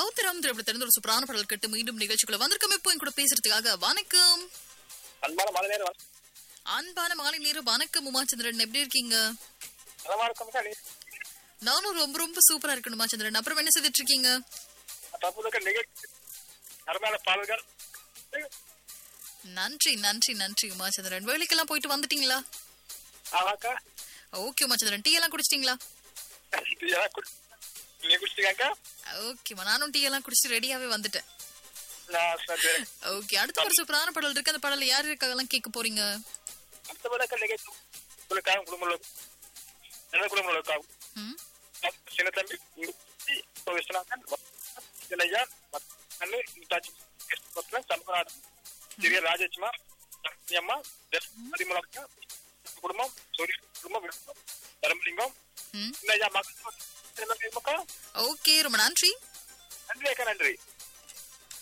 ரவுத்திரம் திரைப்படத்திலிருந்து ஒரு சூப்பரான பாடல் கட்டு மீண்டும் நிகழ்ச்சிக்குள்ள வந்திருக்கோம் இப்போ என் கூட பேசுறதுக்காக வணக்கம் அன்பான மழை நேரம் வணக்கம். அன்பான மாலை நேரம் வணக்கம் உமாச்சந்திரன் எப்படி இருக்கீங்க நலமா இருக்கோம்க்கா நீ நானும் ரொம்ப ரொம்ப சூப்பரா இருக்கணும் உமாச்சந்திரன் அப்புறம் என்ன செய்துட்டு இருக்கீங்க தப்புதக்க நிகழ்ச்சி அருமையான பாடல்கள் நன்றி நன்றி நன்றி உமாச்சந்திரன் வேலைக்கெல்லாம் போயிட்டு வந்துட்டீங்களா ஆமாக்கா ஓகே உமாச்சந்திரன் டீ எல்லாம் குடிச்சிட்டீங்களா இதெல்லாம் குடி- நீ குடிச்சிருக்காக்கா ஓகேமா நானும் டீ எல்லாம் குடிச்சிட்டு ரெடியாவே வந்துட்டேன் நான் சரி ஓகே அடுத்த ஒரு சூப்பரான பாடல் இருக்கு அந்த பாடல யார் இருக்காங்கலாம் கேட்க போறீங்க அடுத்த படக்க நிகழ்ச்சி உங்களுக்காக குடும்பம் நல்ல குடும்பங்களுக்காக ம் சின்ன தம்பி முத்தி, விஸ்வநாதன் சின்னையா அண்ணு தாச்சி பத்மன் சமகநாதன் திவ்ய ராஜேஷ்மா அம்மா அதிமுலக்கா குடும்பம் சூரிய குடும்பம் விழுப்புரம் தரம்பலிங்கம் ம் சின்னையா மக்கள் மக்கா ஓகே ரொம்ப நன்றி நன்றி அக்கா நன்றி